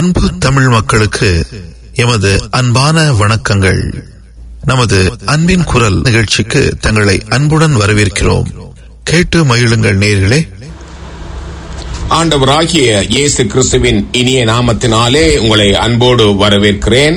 அன்பு தமிழ் மக்களுக்கு எமது அன்பான வணக்கங்கள் நமது அன்பின் குரல் நிகழ்ச்சிக்கு தங்களை அன்புடன் வரவேற்கிறோம் கேட்டு மகிழுங்கள் நேர்களே ஆண்டவராகிய இயேசு கிறிஸ்துவின் இனிய நாமத்தினாலே உங்களை அன்போடு வரவேற்கிறேன்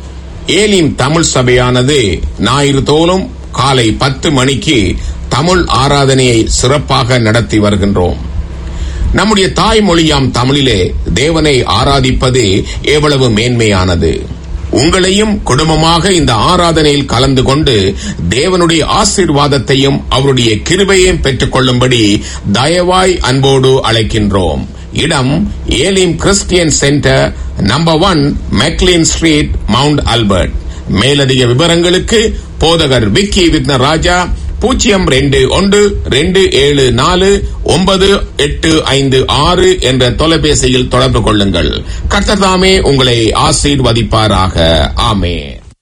ஏலிம் தமிழ் சபையானது ஞாயிறு தோறும் காலை பத்து மணிக்கு தமிழ் ஆராதனையை சிறப்பாக நடத்தி வருகின்றோம் நம்முடைய தாய்மொழியாம் தமிழிலே தேவனை ஆராதிப்பது எவ்வளவு மேன்மையானது உங்களையும் குடும்பமாக இந்த ஆராதனையில் கலந்து கொண்டு தேவனுடைய ஆசீர்வாதத்தையும் அவருடைய கிருபையையும் பெற்றுக் கொள்ளும்படி தயவாய் அன்போடு அழைக்கின்றோம் இடம் Elim Christian centre number one McLean street Mount Albert மேலதிக விவரங்களுக்கு போதகர் விக்கி விக்ன ராஜா பூஜ்ஜியம் ரெண்டு ஒன்று ரெண்டு ஏழு நாலு ஒன்பது எட்டு ஐந்து ஆறு என்ற தொலைபேசியில் தொடர்பு கொள்ளுங்கள் கர்த்ததாமே உங்களை ஆசீர்வதிப்பாராக ஆமே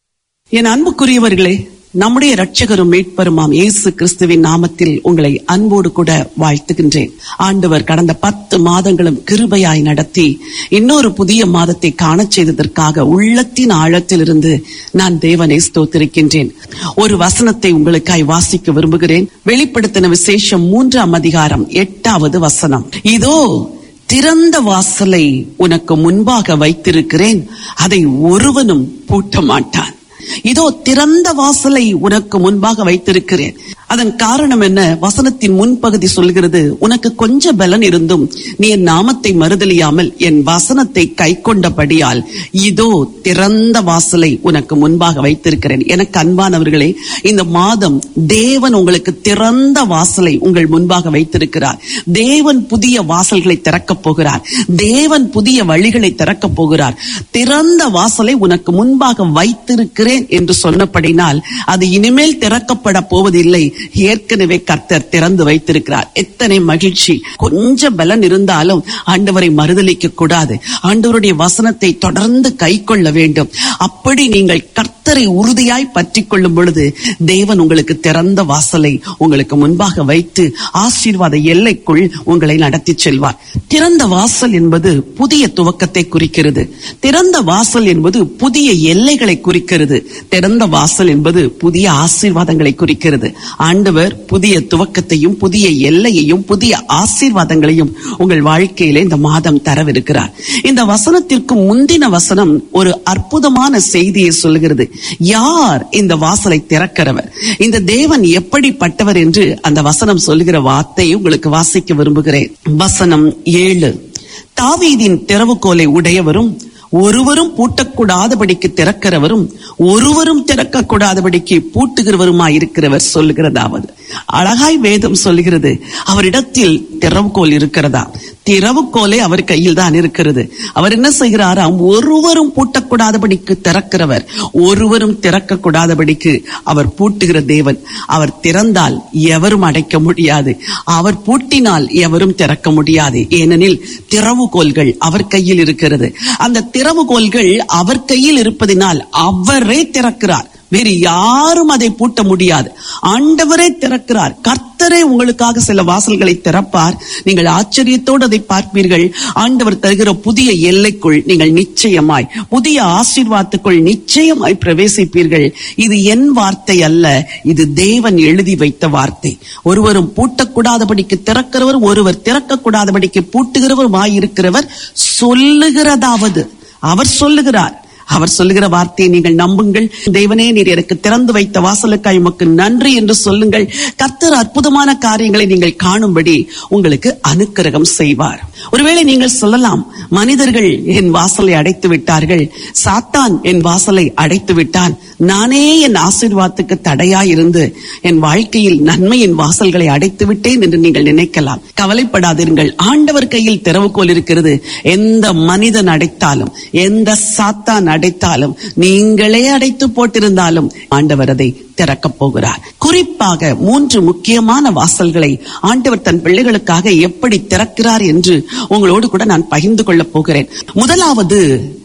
என் அன்புக்குரியவர்களே நம்முடைய இரட்சகரும் மீட்பருமாம் இயேசு கிறிஸ்துவின் நாமத்தில் உங்களை அன்போடு கூட வாழ்த்துகின்றேன் ஆண்டவர் கடந்த பத்து மாதங்களும் கிருபையாய் நடத்தி இன்னொரு புதிய மாதத்தை காணச் செய்ததற்காக உள்ளத்தின் ஆழத்திலிருந்து நான் தேவனை ஸ்தோத்திருக்கின்றேன் ஒரு வசனத்தை உங்களுக்காய் வாசிக்க விரும்புகிறேன் வெளிப்படுத்தின விசேஷம் மூன்றாம் அதிகாரம் எட்டாவது வசனம் இதோ திறந்த வாசலை உனக்கு முன்பாக வைத்திருக்கிறேன் அதை ஒருவனும் பூட்ட மாட்டான் இதோ திறந்த வாசலை உனக்கு முன்பாக வைத்திருக்கிறேன் அதன் காரணம் என்ன வசனத்தின் முன்பகுதி சொல்கிறது உனக்கு கொஞ்ச பலன் இருந்தும் நீ என் நாமத்தை மறுதலியாமல் என் வசனத்தை கை கொண்டபடியால் இதோ திறந்த வாசலை உனக்கு முன்பாக வைத்திருக்கிறேன் எனக்கு அன்பானவர்களே இந்த மாதம் தேவன் உங்களுக்கு திறந்த வாசலை உங்கள் முன்பாக வைத்திருக்கிறார் தேவன் புதிய வாசல்களை திறக்கப் போகிறார் தேவன் புதிய வழிகளை திறக்கப் போகிறார் திறந்த வாசலை உனக்கு முன்பாக வைத்திருக்கிறேன் என்று சொன்னபடினால் அது இனிமேல் திறக்கப்பட போவதில்லை ஏற்கனவே கர்த்தர் திறந்து வைத்திருக்கிறார் எத்தனை மகிழ்ச்சி கொஞ்ச பலன் இருந்தாலும் ஆண்டவரை மறுதலிக்க கூடாது ஆண்டவருடைய வசனத்தை தொடர்ந்து கை கொள்ள வேண்டும் அப்படி நீங்கள் கர்த்தரை உறுதியாய் பற்றி கொள்ளும் பொழுது தேவன் உங்களுக்கு திறந்த வாசலை உங்களுக்கு முன்பாக வைத்து ஆசீர்வாத எல்லைக்குள் உங்களை நடத்தி செல்வார் திறந்த வாசல் என்பது புதிய துவக்கத்தை குறிக்கிறது திறந்த வாசல் என்பது புதிய எல்லைகளை குறிக்கிறது திறந்த வாசல் என்பது புதிய ஆசீர்வாதங்களை குறிக்கிறது ஆண்டவர் புதிய துவக்கத்தையும் புதிய எல்லையையும் புதிய ஆசீர்வாதங்களையும் உங்கள் வாழ்க்கையிலே இந்த மாதம் தரவிருக்கிறார் இந்த வசனத்திற்கு முந்தின வசனம் ஒரு அற்புதமான செய்தியை சொல்கிறது யார் இந்த வாசலை திறக்கிறவர் இந்த தேவன் எப்படிப்பட்டவர் என்று அந்த வசனம் சொல்லுகிற வார்த்தையை உங்களுக்கு வாசிக்க விரும்புகிறேன் வசனம் ஏழு தாவீதின் திறவுகோலை உடையவரும் ஒருவரும் பூட்டக்கூடாதபடிக்கு திறக்கிறவரும் ஒருவரும் திறக்கக்கூடாதபடிக்கு பூட்டுகிறவருமாய் இருக்கிறவர் சொல்லுகிறதாவது அழகாய் வேதம் சொல்லுகிறது அவரிடத்தில் திறவுகோல் இருக்கிறதா திறவுகோலே அவர் கையில் தான் இருக்கிறது அவர் என்ன செய்கிறாராம் ஒருவரும் பூட்டக்கூடாதபடிக்கு திறக்கிறவர் ஒருவரும் திறக்கக்கூடாதபடிக்கு அவர் பூட்டுகிற தேவன் அவர் திறந்தால் எவரும் அடைக்க முடியாது அவர் பூட்டினால் எவரும் திறக்க முடியாது ஏனெனில் திறவுகோல்கள் அவர் கையில் இருக்கிறது அந்த திறவுகோல்கள் அவர் கையில் இருப்பதினால் அவரே திறக்கிறார் வேறு யாரும் அதை பூட்ட முடியாது ஆண்டவரே திறக்கிறார் கர்த்தரே உங்களுக்காக சில வாசல்களை திறப்பார் நீங்கள் ஆச்சரியத்தோடு அதை பார்ப்பீர்கள் ஆண்டவர் தருகிற புதிய எல்லைக்குள் நீங்கள் நிச்சயமாய் புதிய ஆசீர்வாதத்துக்குள் நிச்சயமாய் பிரவேசிப்பீர்கள் இது என் வார்த்தை அல்ல இது தேவன் எழுதி வைத்த வார்த்தை ஒருவரும் பூட்டக்கூடாதபடிக்கு திறக்கிறவர் ஒருவர் திறக்கக்கூடாதபடிக்கு பூட்டுகிறவருமாயிருக்கிறவர் சொல்லுகிறதாவது அவர் சொல்லுகிறார் அவர் சொல்லுகிற வார்த்தையை நீங்கள் நம்புங்கள் தேவனே நீர் எனக்கு திறந்து வைத்த வாசலுக்காய் உமக்கு நன்றி என்று சொல்லுங்கள் கர்த்தர் அற்புதமான காரியங்களை நீங்கள் காணும்படி உங்களுக்கு அனுக்கிரகம் செய்வார் ஒருவேளை நீங்கள் சொல்லலாம் மனிதர்கள் என் வாசலை அடைத்து விட்டார்கள் சாத்தான் என் வாசலை அடைத்து விட்டான் நானே என் ஆசீர்வாதத்துக்கு தடையாய் இருந்து என் வாழ்க்கையில் நன்மையின் வாசல்களை அடைத்து விட்டேன் என்று நீங்கள் நினைக்கலாம் கவலைப்படாதீர்கள் ஆண்டவர் கையில் திறவுகோல் இருக்கிறது எந்த மனிதன் அடைத்தாலும் எந்த சாத்தான் அடைத்தாலும் நீங்களே அடைத்து போட்டிருந்தாலும் ஆண்டவர் அதை திறக்கப் போகிறார் குறிப்பாக மூன்று முக்கியமான வாசல்களை ஆண்டவர் தன் பிள்ளைகளுக்காக எப்படி திறக்கிறார் என்று உங்களோடு கூட நான் பகிர்ந்து கொள்ளப் போகிறேன் முதலாவது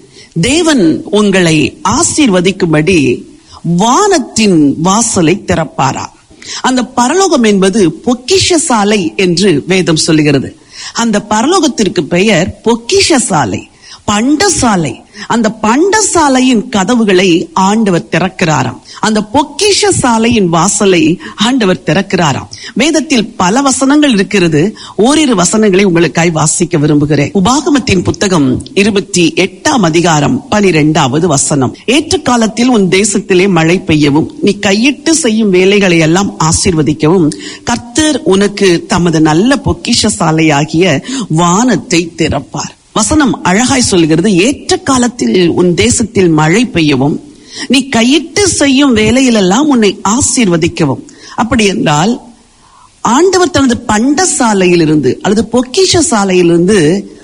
தேவன் உங்களை ஆசீர்வதிக்கும்படி வானத்தின் வாசலை திறப்பாரா அந்த பரலோகம் என்பது பொக்கிஷ சாலை என்று வேதம் சொல்லுகிறது அந்த பரலோகத்திற்கு பெயர் பொக்கிஷ சாலை பண்டசாலை அந்த பண்டசாலையின் கதவுகளை ஆண்டவர் திறக்கிறாராம் அந்த பொக்கிஷ சாலையின் வாசலை ஆண்டவர் திறக்கிறாராம் வேதத்தில் பல வசனங்கள் இருக்கிறது ஓரிரு வசனங்களை உங்களுக்காய் வாசிக்க விரும்புகிறேன் உபாகமத்தின் புத்தகம் இருபத்தி எட்டாம் அதிகாரம் பனிரெண்டாவது வசனம் ஏற்ற காலத்தில் உன் தேசத்திலே மழை பெய்யவும் நீ கையிட்டு செய்யும் வேலைகளை எல்லாம் ஆசீர்வதிக்கவும் கர்த்தர் உனக்கு தமது நல்ல பொக்கிஷ சாலையாகிய வானத்தை திறப்பார் வசனம் அழகாய் சொல்கிறது ஏற்ற காலத்தில் உன் தேசத்தில் மழை பெய்யவும் நீ கையிட்டு செய்யும் வேலையிலெல்லாம் உன்னை ஆசீர்வதிக்கவும் அப்படி என்றால் ஆண்டவர் தனது பண்டசாலையிலிருந்து அல்லது பொக்கிஷ சாலையிலிருந்து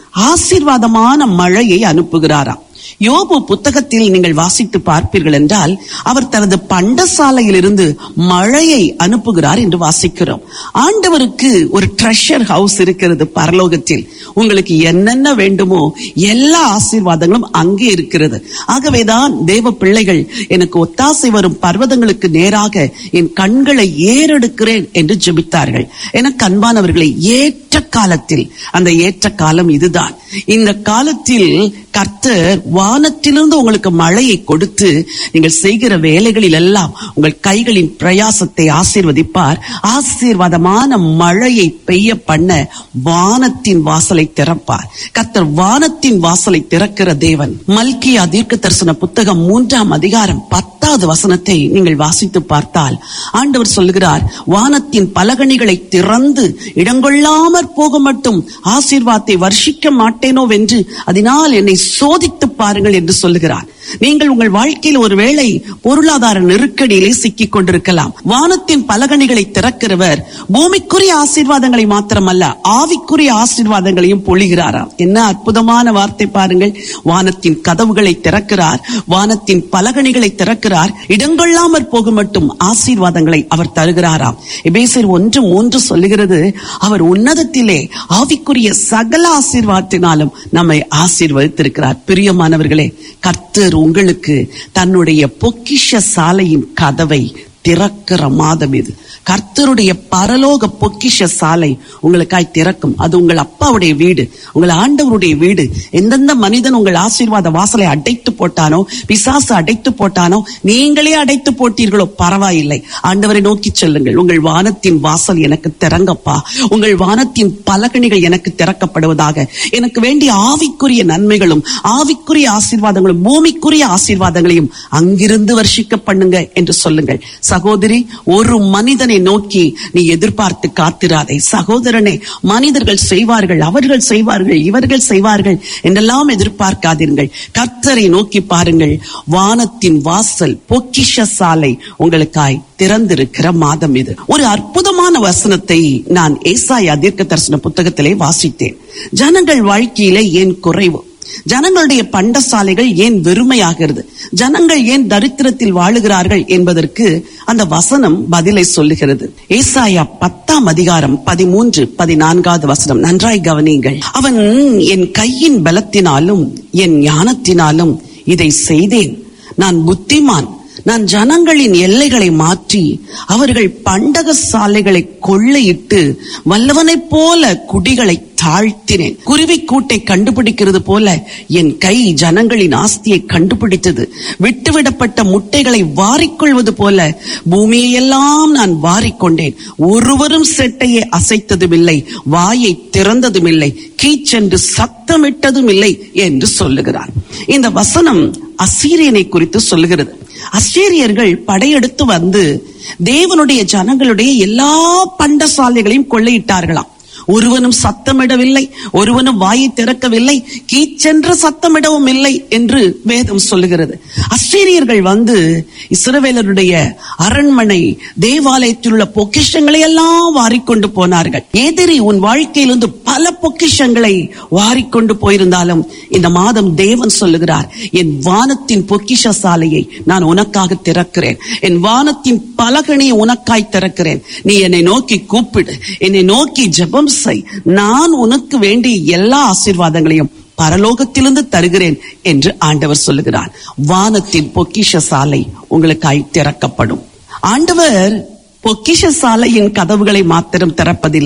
ஆசீர்வாதமான மழையை அனுப்புகிறாராம் யோபு புத்தகத்தில் நீங்கள் வாசித்து பார்ப்பீர்கள் என்றால் அவர் தனது பண்டசாலையிலிருந்து மழையை அனுப்புகிறார் என்று வாசிக்கிறோம் ஆண்டவருக்கு ஒரு ட்ரெஷர் ஹவுஸ் இருக்கிறது பரலோகத்தில் உங்களுக்கு என்னென்ன வேண்டுமோ எல்லா ஆசீர்வாதங்களும் அங்கே இருக்கிறது ஆகவேதான் தேவ பிள்ளைகள் எனக்கு ஒத்தாசை வரும் பர்வதங்களுக்கு நேராக என் கண்களை ஏறெடுக்கிறேன் என்று ஜெபித்தார்கள் எனக்கு அன்பானவர்களை ஏற்ற காலத்தில் அந்த ஏற்ற காலம் இதுதான் இந்த காலத்தில் கர்த்தர் வானத்திலிருந்து உங்களுக்கு மழையை கொடுத்து நீங்கள் செய்கிற வேலைகளில் எல்லாம் உங்கள் கைகளின் பிரயாசத்தை ஆசீர்வதிப்பார் ஆசீர்வாதமான மழையை பெய்ய பண்ண வானத்தின் வாசலை திறப்பார் கர்த்தர் வானத்தின் வாசலை திறக்கிற தேவன் மல்கியா தீர்க்க தரிசன புத்தகம் மூன்றாம் அதிகாரம் பத்தாவது வசனத்தை நீங்கள் வாசித்து பார்த்தால் ஆண்டவர் சொல்லுகிறார் வானத்தின் பலகணிகளை திறந்து இடங்கொள்ளாமற் போக மட்டும் ஆசீர்வாதத்தை வர்ஷிக்க மாட்டேனோ வென்று அதனால் என்னை சோதித்து பாருங்கள் என்று சொல்லுகிறார் நீங்கள் உங்கள் வாழ்க்கையில் ஒருவேளை பொருளாதார நெருக்கடியிலே சிக்கிக் கொண்டிருக்கலாம் வானத்தின் பலகணிகளை திறக்கிறவர் பூமிக்குரிய ஆசீர்வாதங்களை மாத்திரமல்ல ஆவிக்குரிய ஆசீர்வாதங்களையும் பொழிகிறாராம் என்ன அற்புதமான வார்த்தை பாருங்கள் வானத்தின் கதவுகளை திறக்கிறார் வானத்தின் பலகணிகளை திறக்கிறார் இடங்கொள்ளாமற் போக மட்டும் ஆசீர்வாதங்களை அவர் தருகிறாராம் எபேசர் ஒன்று மூன்று சொல்லுகிறது அவர் உன்னதத்திலே ஆவிக்குரிய சகல ஆசீர்வாதத்தினாலும் நம்மை ஆசீர்வதித்திருக்கிறார் பிரியமானவர்களே கர்த்தர் உங்களுக்கு தன்னுடைய பொக்கிஷ சாலையின் கதவை திறக்கிற மாதம் இது கர்த்தருடைய பரலோக பொக்கிஷ சாலை உங்களுக்காய் திறக்கும் அது உங்கள் அப்பாவுடைய வீடு உங்கள் ஆண்டவருடைய வீடு எந்தெந்த மனிதன் உங்கள் ஆசீர்வாத வாசலை அடைத்து போட்டானோ பிசாசு அடைத்து போட்டானோ நீங்களே அடைத்து போட்டீர்களோ பரவாயில்லை ஆண்டவரை நோக்கி செல்லுங்கள் உங்கள் வானத்தின் வாசல் எனக்கு திறங்கப்பா உங்கள் வானத்தின் பலகணிகள் எனக்கு திறக்கப்படுவதாக எனக்கு வேண்டிய ஆவிக்குரிய நன்மைகளும் ஆவிக்குரிய ஆசீர்வாதங்களும் பூமிக்குரிய ஆசீர்வாதங்களையும் அங்கிருந்து வர்ஷிக்க பண்ணுங்க என்று சொல்லுங்கள் சகோதரி ஒரு மனிதனை நோக்கி நீ எதிர்பார்த்து காத்திராதே சகோதரனே மனிதர்கள் செய்வார்கள் அவர்கள் செய்வார்கள் இவர்கள் செய்வார்கள் என்றெல்லாம் எதிர்பார்க்காதீர்கள் கர்த்தரை நோக்கி பாருங்கள் வானத்தின் வாசல் பொக்கிஷ சாலை உங்களுக்காய் திறந்திருக்கிற மாதம் இது ஒரு அற்புதமான வசனத்தை நான் ஏசாயா தீர்க்க தரிசன புத்தகத்திலே வாசித்தேன் ஜனங்கள் வாழ்க்கையிலே ஏன் குறைவு ஜனங்களுடைய பண்டசாலைகள் ஏன் வெறுமையாகிறது ஜனங்கள் ஏன் தரித்திரத்தில் வாழுகிறார்கள் என்பதற்கு அந்த வசனம் பதிலை சொல்லுகிறது ஏசாயா பத்தாம் அதிகாரம் பதிமூன்று பதினான்காவது வசனம் நன்றாய் கவனியுங்கள் அவன் என் கையின் பலத்தினாலும் என் ஞானத்தினாலும் இதை செய்தேன் நான் புத்திமான் நான் ஜனங்களின் எல்லைகளை மாற்றி அவர்கள் பண்டக சாலைகளை கொள்ளையிட்டு வல்லவனைப் போல குடிகளை தாழ்த்தினேன் குருவி கூட்டை கண்டுபிடிக்கிறது போல என் கை ஜனங்களின் ஆஸ்தியை கண்டுபிடித்தது விட்டுவிடப்பட்ட முட்டைகளை வாரிக்கொள்வது போல பூமியையெல்லாம் நான் வாரிக்கொண்டேன் ஒருவரும் செட்டையை அசைத்ததும் இல்லை வாயை திறந்ததும் இல்லை கீச்சென்று சத்தமிட்டதும் இல்லை என்று சொல்லுகிறார் இந்த வசனம் அசீரியனை குறித்து சொல்லுகிறது அசீரியர்கள் படையெடுத்து வந்து தேவனுடைய ஜனங்களுடைய எல்லா பண்டசாலைகளையும் கொள்ளையிட்டார்களாம் ஒருவனும் சத்தமிடவில்லை ஒருவனும் வாயை திறக்கவில்லை கீச்சென்று சத்தமிடவும் இல்லை என்று வேதம் சொல்லுகிறது அஸ்ரீரியர்கள் வந்து இஸ்ரவேலருடைய அரண்மனை தேவாலயத்தில் உள்ள பொக்கிஷங்களை எல்லாம் வாரிக்கொண்டு போனார்கள் எதிரி உன் வாழ்க்கையிலிருந்து பல பொக்கிஷங்களை வாரிக்கொண்டு போயிருந்தாலும் இந்த மாதம் தேவன் சொல்லுகிறார் என் வானத்தின் பொக்கிஷ சாலையை நான் உனக்காக திறக்கிறேன் என் வானத்தின் பலகணியை உனக்காய் திறக்கிறேன் நீ என்னை நோக்கி கூப்பிடு என்னை நோக்கி ஜெபம் செய் நான் உனக்கு வேண்டிய எல்லா ஆசீர்வாதங்களையும் பரலோகத்திலிருந்து தருகிறேன் என்று ஆண்டவர் சொல்லுகிறார் வானத்தின் பொக்கிஷ சாலை உங்களுக்காய் திறக்கப்படும் ஆண்டவர் பொக்கிஷ சாலையின் கதவுகளை மாத்திரம் திறப்பதில்லை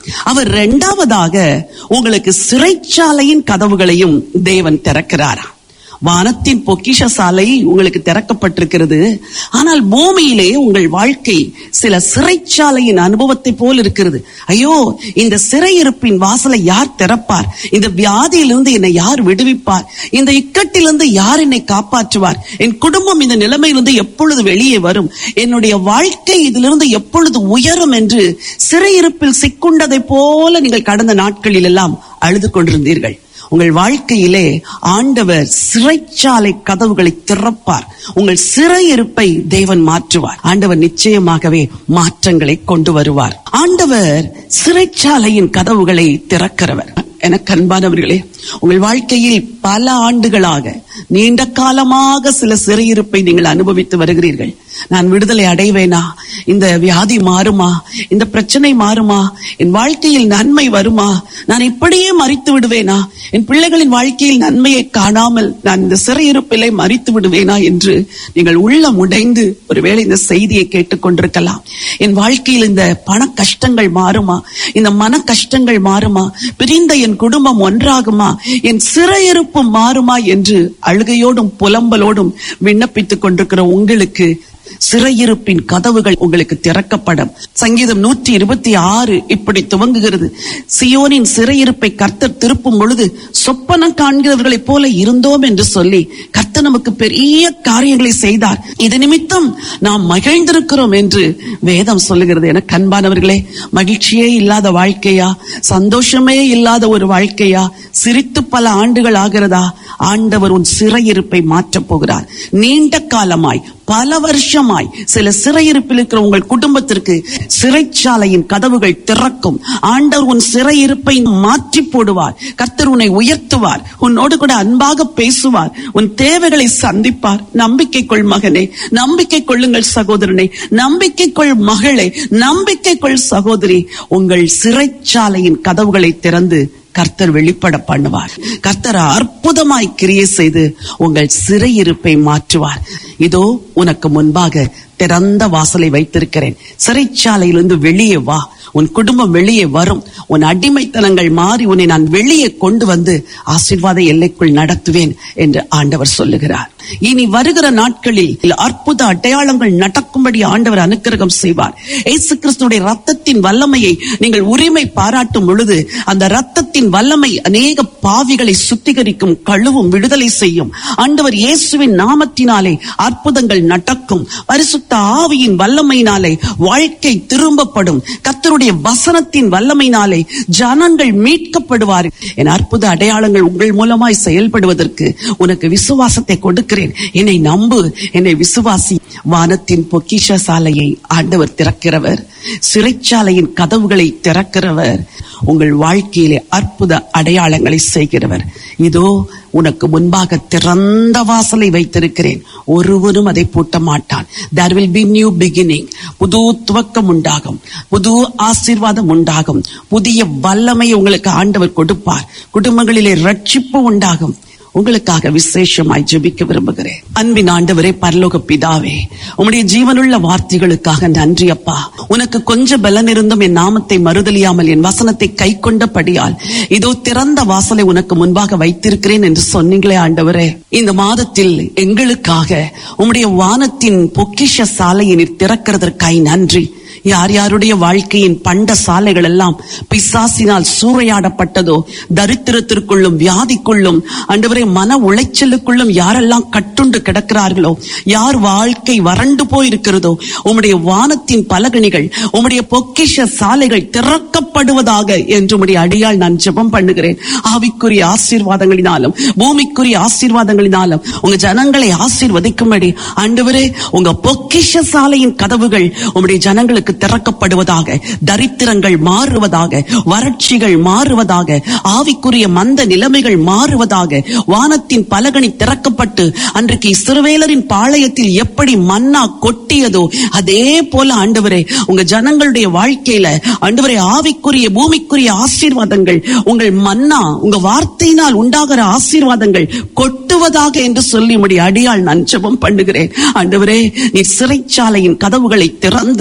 அவர் இரண்டாவதாக உங்களுக்கு சிறைச்சாலையின் கதவுகளையும் தேவன் திறக்கிறாராம் வானத்தின் பொக்கிஷ சாலை உங்களுக்கு திறக்கப்பட்டிருக்கிறது ஆனால் பூமியிலே உங்கள் வாழ்க்கை சில சிறைச்சாலையின் அனுபவத்தை போல் இருக்கிறது ஐயோ இந்த சிறையிருப்பின் வாசலை யார் திறப்பார் இந்த வியாதியிலிருந்து என்னை யார் விடுவிப்பார் இந்த இக்கட்டிலிருந்து யார் என்னை காப்பாற்றுவார் என் குடும்பம் இந்த நிலைமையிலிருந்து எப்பொழுது வெளியே வரும் என்னுடைய வாழ்க்கை இதிலிருந்து எப்பொழுது உயரும் என்று சிறையிருப்பில் சிக்குண்டதை போல நீங்கள் கடந்த நாட்களில் எல்லாம் அழுது கொண்டிருந்தீர்கள் உங்கள் வாழ்க்கையிலே ஆண்டவர் சிறைச்சாலை கதவுகளை திறப்பார் உங்கள் சிறையிருப்பை தேவன் மாற்றுவார் ஆண்டவர் நிச்சயமாகவே மாற்றங்களை கொண்டு வருவார் ஆண்டவர் சிறைச்சாலையின் கதவுகளை திறக்கிறவர் எனக்கு அன்பானவர்களே உங்கள் வாழ்க்கையில் பல ஆண்டுகளாக நீண்ட காலமாக சில சிறையிருப்பை நீங்கள் அனுபவித்து வருகிறீர்கள் நான் விடுதலை அடைவேனா இந்த வியாதி மாறுமா இந்த பிரச்சனை மாறுமா என் வாழ்க்கையில் நன்மை வருமா நான் இப்படியே மறித்து விடுவேனா என் பிள்ளைகளின் வாழ்க்கையில் நன்மையை காணாமல் நான் இந்த சிறையிருப்பிலே மறித்து விடுவேனா என்று நீங்கள் உள்ளம் உடைந்து ஒருவேளை இந்த செய்தியை கேட்டுக்கொண்டிருக்கலாம் என் வாழ்க்கையில் இந்த பண கஷ்டங்கள் மாறுமா இந்த மன கஷ்டங்கள் மாறுமா பிரிந்த என் குடும்பம் ஒன்றாகுமா என் சிறையிருப்பு மாறுமா என்று அழுகையோடும் புலம்பலோடும் விண்ணப்பித்துக் கொண்டிருக்கிற உங்களுக்கு சிறையிருப்பின் கதவுகள் உங்களுக்கு திறக்கப்படும் சங்கீதம் நூற்றி இருபத்தி ஆறு இப்படி துவங்குகிறது சியோனின் சிறையிருப்பை கர்த்தர் திருப்பும் பொழுது சொப்பனம் காண்கிறவர்களைப் போல இருந்தோம் என்று சொல்லி கர்த்தர் நமக்கு பெரிய காரியங்களை செய்தார் இது நிமித்தம் நாம் மகிழ்ந்திருக்கிறோம் என்று வேதம் சொல்லுகிறது என கண்பானவர்களே மகிழ்ச்சியே இல்லாத வாழ்க்கையா சந்தோஷமே இல்லாத ஒரு வாழ்க்கையா சிரித்து பல ஆண்டுகள் ஆகிறதா ஆண்டவர் உன் சிறையிருப்பை மாற்றப் போகிறார் நீண்ட காலமாய் பல வருஷமாய் சில சிறையிருப்பில் இருக்கிற உங்கள் குடும்பத்திற்கு சிறைச்சாலையின் கதவுகள் திறக்கும் ஆண்டவர் உன் சிறையிருப்பை மாற்றி போடுவார் கர்த்தர் உன்னை உயர்த்துவார் உன்னோடு கூட அன்பாக பேசுவார் உன் தேவைகளை சந்திப்பார் நம்பிக்கை கொள் மகனே நம்பிக்கை கொள்ளுங்கள் சகோதரனே நம்பிக்கை கொள் மகளே நம்பிக்கை கொள் சகோதரி உங்கள் சிறைச்சாலையின் கதவுகளை திறந்து கர்த்தர் வெளிப்பட பண்ணுவார் கர்த்தர் அற்புதமாய் கிரியை செய்து உங்கள் சிறையிருப்பை மாற்றுவார் இதோ உனக்கு முன்பாக திறந்த வாசலை வைத்திருக்கிறேன் சிறைச்சாலையிலிருந்து வெளியே வா உன் குடும்பம் வெளியே வரும் உன் அடிமைத்தனங்கள் மாறி உன்னை நான் வெளியே கொண்டு வந்து ஆசீர்வாத எல்லைக்குள் நடத்துவேன் என்று ஆண்டவர் சொல்லுகிறார் இனி வருகிற நாட்களில் அற்புத அடையாளங்கள் நடக்கும்படி ஆண்டவர் அனுக்கிரகம் செய்வார் இயேசு கிறிஸ்துடைய ரத்தத்தின் வல்லமையை நீங்கள் உரிமை பாராட்டும் பொழுது அந்த ரத்தத்தின் வல்லமை அநேக பாவிகளை சுத்திகரிக்கும் கழுவும் விடுதலை செய்யும் ஆண்டவர் இயேசுவின் நாமத்தினாலே அற்புதங்கள் நடக்கும் பரிசுத்த ஆவியின் வல்லமையினாலே வாழ்க்கை திரும்பப்படும் கர்த்தருடைய வசனத்தின் வல்லமையினாலே ஜனங்கள் மீட்கப்படுவார் என் அற்புத அடையாளங்கள் உங்கள் மூலமாய் செயல்படுவதற்கு உனக்கு விசுவாசத்தை கொடுக்கிறேன் என்னை நம்பு என்னை விசுவாசி வானத்தின் பொக்கிஷ சாலையை ஆண்டவர் திறக்கிறவர் சிறைச்சாலையின் கதவுகளை திறக்கிறவர் உங்கள் வாழ்க்கையிலே அற்புத அடையாளங்களை செய்கிறவர் இதோ உனக்கு முன்பாக திறந்த வாசலை வைத்திருக்கிறேன் ஒருவரும் அதை பூட்ட மாட்டான் there will be new beginning புது துவக்கம் உண்டாகும் புது ஆசீர்வாதம் உண்டாகும் புதிய வல்லமை உங்களுக்கு ஆண்டவர் கொடுப்பார் குடும்பங்களிலே ரட்சிப்பு உண்டாகும் உங்களுக்காக விசேஷமாய் ஜெபிக்க விரும்புகிறேன் அன்பின் ஆண்டவரே பரலோக பிதாவே உம்முடைய ஜீவனுள்ள வார்த்தைகளுக்காக நன்றி அப்பா உனக்கு கொஞ்சம் பலன் இருந்தும் என் நாமத்தை மறுதலியாமல் என் வசனத்தை கை கொண்டபடியால் இதோ திறந்த வாசலை உனக்கு முன்பாக வைத்திருக்கிறேன் என்று சொன்னீங்களே ஆண்டவரே இந்த மாதத்தில் எங்களுக்காக உம்முடைய வானத்தின் பொக்கிஷ சாலையை நீர் திறக்கிறதற்காய் நன்றி யார் யாருடைய வாழ்க்கையின் பண்ட சாலைகள் எல்லாம் பிசாசினால் சூறையாடப்பட்டதோ தரித்திரத்திற்குள்ளும் வியாதிக்குள்ளும் அண்டவரே மன உளைச்சலுக்குள்ளும் யாரெல்லாம் கட்டுண்டு கிடக்கிறார்களோ யார் வாழ்க்கை வறண்டு போயிருக்கிறதோ உம்முடைய வானத்தின் பலகணிகள் உம்முடைய பொக்கிஷ சாலைகள் திறக்கப்படுவதாக என்று உம்முடைய அடியால் நான் ஜெபம் பண்ணுகிறேன் ஆவிக்குரிய ஆசீர்வாதங்களினாலும் பூமிக்குரிய ஆசீர்வாதங்களினாலும் உங்க ஜனங்களை ஆசீர்வதிக்கும்படி ஆண்டவரே உங்க பொக்கிஷ சாலையின் கதவுகள் உம்முடைய ஜனங்களுக்கு திறக்கப்படுவதாக தரித்திரங்கள் மாறுவதாக வறட்சிகள் மாறுவதாக ஆவிக்குரிய மந்த நிலைமைகள் மாறுவதாக வானத்தின் பலகணி திறக்கப்பட்டு அன்றைக்கு இஸ்ரவேலரின் பாளையத்தில் எப்படி மன்னா கொட்டியதோ அதே போல ஆண்டவரே உங்க ஜனங்களுடைய வாழ்க்கையில ஆண்டவரே ஆவிக்குரிய பூமிக்குரிய ஆசீர்வாதங்கள் உங்கள் மன்னா உங்க வார்த்தையினால் உண்டாகிற ஆசீர்வாதங்கள் கொட்டுவதாக என்று சொல்லி உம்முடைய அடியால் நான் ஜெபம் பண்ணுகிறேன் ஆண்டவரே நீ சிறைச்சாலையின் கதவுகளை திறந்து உம்முடைய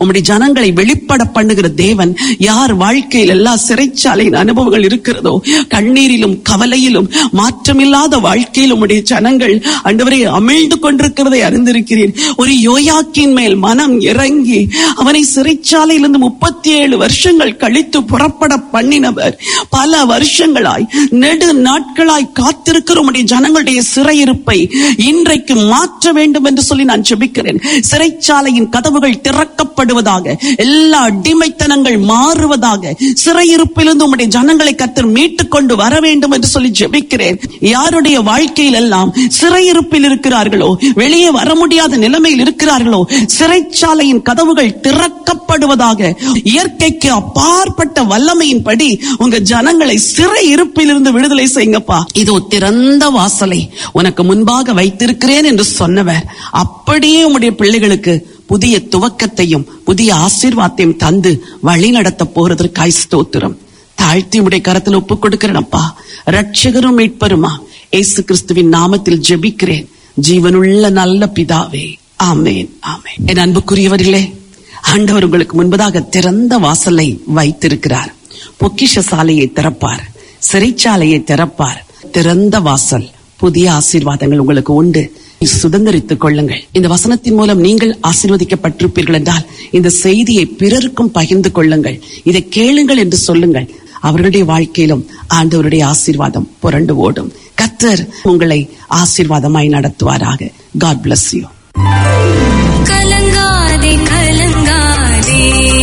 உம்முடைய ஜனங்களை வெளிப்பட பண்ணுகிற தேவன் யார் வாழ்க்கையில் எல்லா சிறைச்சாலையின் அனுபவங்கள் இருக்கிறதோ கண்ணீரிலும் கவலையிலும் மாற்றமில்லாத வாழ்க்கையில் உம்முடைய ஜனங்கள் ஆண்டவரே அமிழ்ந்து கொண்டிருக்கிறதை அறிந்திருக்கிறேன் ஒரு யோயாக்கின் மேல் மனம் இறங்கி அவனை சிறைச்சாலையிலிருந்து முப்பத்தி ஏழு வருஷங்கள் கழித்து புறப்பட பண்ணினவர் பல வருஷங்களாய் நெடு நாட்களாய் காத்திருக்கிற உம்முடைய ஜனங்களுடைய சிறையிருப்பை இன்றைக்கு மாற்ற வேண்டும் என்று சொல்லி நான் ஜெபிக்கிறேன் சிறைச்சாலையின் கதவுகள் திறக்கப்படுவதாக எல்லா அடிமைத்தனங்கள் மாறுவதாக சிறையிருப்பிலிருந்து உம்முடைய ஜனங்களை கத்தர் மீட்டுக் கொண்டு வர வேண்டும் என்று சொல்லி ஜெபிக்கிறேன் யாருடைய வாழ்க்கையில் எல்லாம் சிறையிருப்பில் இருக்கிறார்களோ வெளியே வர முடியாத நிலைமையில் இருக்கிறார்களோ சிறைச்சாலையின் கதவுகள் திறக்கப்படுவதாக இயற்கைக்கு அப்பாற்பட்ட வல்லமையின்படி உங்க ஜனங்களை சிறை இருப்பிலிருந்து விடுதலை செய்யுங்கப்பா இதோ திறந்த வாசலை உனக்கு முன்பாக வைத்திருக்கிறேன் என்று சொன்னவர் அப்படியே உம்முடைய பிள்ளைகளுக்கு புதிய துவக்கத்தையும் புதிய ஆசீர்வாதத்தையும் தந்து வழி நடத்த போறதற்காய் ஸ்தோத்திரம் தாழ்த்தி உடைய கரத்தில் ஒப்புக் கொடுக்கிறேனப்பா ரட்சகரும் மீட்பருமா இயேசு கிறிஸ்துவின் நாமத்தில் ஜெபிக்கிறேன் ஜீவனுள்ள நல்ல பிதாவே ஆமேன் ஆமேன் என் அன்புக்குரியவர்களே ஆண்டவர் உங்களுக்கு முன்பதாக திறந்த வாசலை வைத்திருக்கிறார் பொக்கிஷ சாலையை திறப்பார் சிறைச்சாலையை திறப்பார் திறந்த வாசல் புதிய ஆசீர்வாதங்கள் உங்களுக்கு உண்டு சுதந்திரித்துக் கொள்ளுங்கள் இந்த வசனத்தின் மூலம் நீங்கள் ஆசீர்வதிக்கப்பட்டிருப்பீர்கள் என்றால் இந்த செய்தியை பிறருக்கும் பகிர்ந்து கொள்ளுங்கள் இதை கேளுங்கள் என்று சொல்லுங்கள் அவர்களுடைய வாழ்க்கையிலும் ஆண்டவருடைய ஆசீர்வாதம் புரண்டு ஓடும் கத்தர் உங்களை ஆசீர்வாதமாய் நடத்துவாராக காட் பிளஸ் யூ கலங்காதே கலங்காதே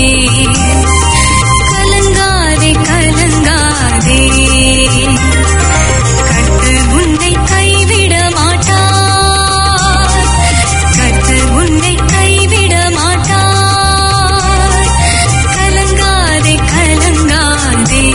கலங்காதே கலங்காதே கர்த்தர் உன்னை கைவிட மாட்டார் கர்த்தர் உன்னை கைவிட மாட்டார் கலங்காதே கலங்காதே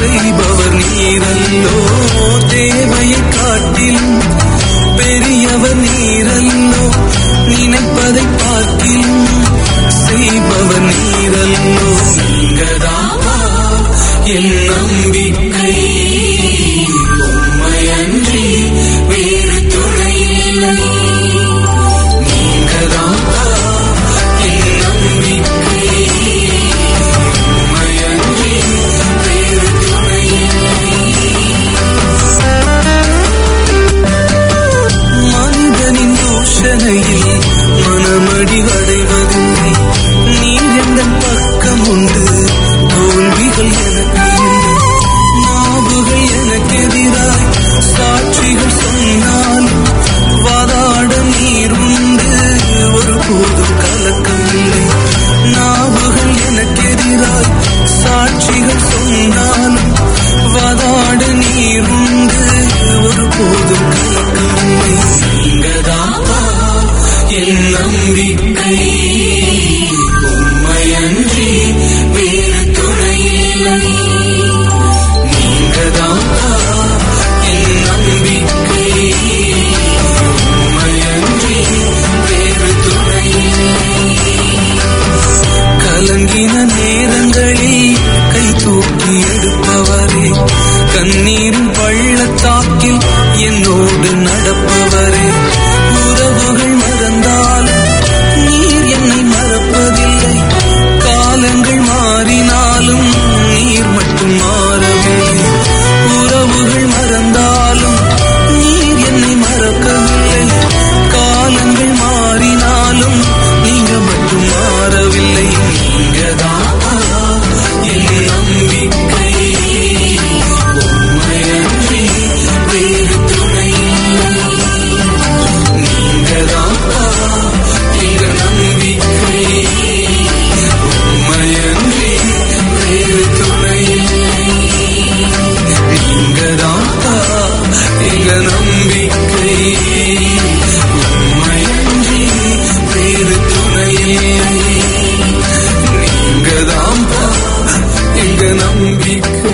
செய்பவர் நீரல்லோ தேவையை காட்டிலும் பெரியவர் நீரல்லோ நினைப்பதை பார்க்கிலும் செய்பவர் நீரல்லோ நீங்கதாமா என் நம்பிக்கை